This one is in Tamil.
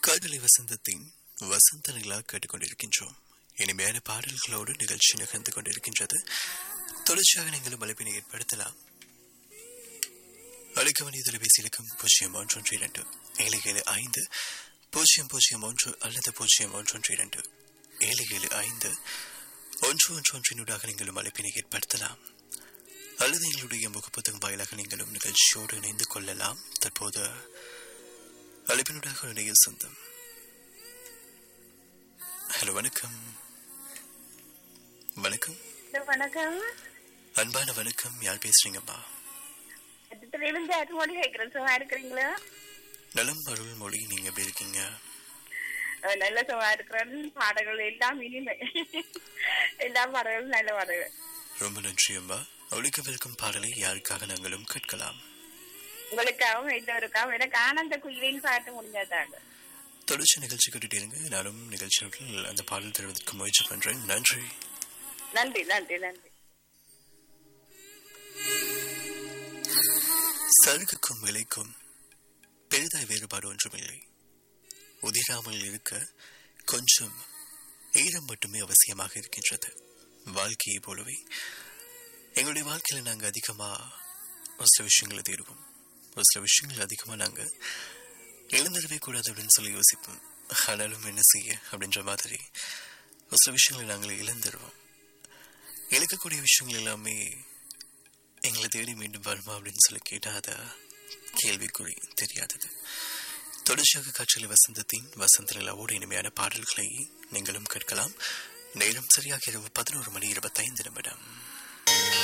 காதலி வசந்தத்தின் வசந்த நிலா கேட்டுக்கொண்டிருக்கின்றோம் இனிமையான பாடல்களோடு நிகழ்ச்சி நகர்ந்து கொண்டிருக்கின்றது தொடர்ச்சியாக நீங்களும் அழைப்பினை ஏற்படுத்தலாம் அழைக்க வேண்டிய தொலைபேசி இலக்கம் பூஜ்ஜியம் ஒன்று ஒன்று இரண்டு ஏழு ஏழு ஐந்து பூஜ்ஜியம் பூஜ்ஜியம் ஒன்று அல்லது பூஜ்ஜியம் ஒன்று ஒன்று இரண்டு ஏழு ஏழு ஐந்து ஒன்று ஒன்று ஒன்றினூடாக நீங்களும் அழைப்பினை ஏற்படுத்தலாம் அல்லது எங்களுடைய முகப்புத்தகம் வாயிலாக நீங்களும் நிகழ்ச்சியோடு இணைந்து கொள்ளலாம் தற்போது அழைப்பினூடாக இணைய சொந்தம் ஹலோ வணக்கம் வணக்கம் ஹலோ, வணக்கம் அன்பான வணக்கம் யார் பேசுறீங்கம்மா இடத்துல இருந்து அருமொழி கேட்கிறேன் சும்மா இருக்கிறீங்களா நலம் அருள் மொழி நீங்க எப்படி இருக்கீங்க அஹ் நல்ல சும்மா இருக்கிறேன் பாடல்கள் எல்லாம் இனிமை எல்லா பாடல்களும் நல்ல பாடல்கள் ரொம்ப நன்றி அம்மா ஒழிக்கவிருக்கும் பாடலை யாருக்காக நாங்களும் கேட்கலாம் உங்களுக்காகவும் எல்லோருக்காகவும் எனக்கு ஆனந்த குயிலின் பாட்டு முடிஞ்சாதாங்க தொடர்ச்சி நிகழ்ச்சி கேட்டுட்டு இருங்க நானும் நிகழ்ச்சியில் அந்த பாடல் தருவதற்கு முயற்சி பண்றேன் நன்றி நன்றி நன்றி நன்றி சருகுக்கும் விலைக்கும் பெரிதாய் வேறுபாடு ஒன்றுமில்லை உதிராமல் இருக்க கொஞ்சம் ஈரம் மட்டுமே அவசியமாக இருக்கின்றது வாழ்க்கையை போலவே எங்களுடைய வாழ்க்கையில நாங்க அதிகமா ஒரு சில விஷயங்களை தேடுவோம் ஒரு சில விஷயங்கள் அதிகமா நாங்க இழந்துடவே கூடாது அப்படின்னு சொல்லி யோசிப்போம் ஆனாலும் என்ன செய்ய அப்படின்ற மாதிரி ஒரு சில விஷயங்களை நாங்கள் இழந்துடுவோம் இழக்கக்கூடிய விஷயங்கள் எல்லாமே எங்களை தேடி மீண்டும் வருமா அப்படின்னு சொல்லி கேட்டாத கேள்விக்குறி தெரியாதது தொடர்ச்சியாக காற்றலை வசந்தத்தின் வசந்த நிலாவோடு இனிமையான பாடல்களை நீங்களும் கேட்கலாம் நேரம் சரியாக இரவு பதினோரு மணி இருபத்தைந்து நிமிடம்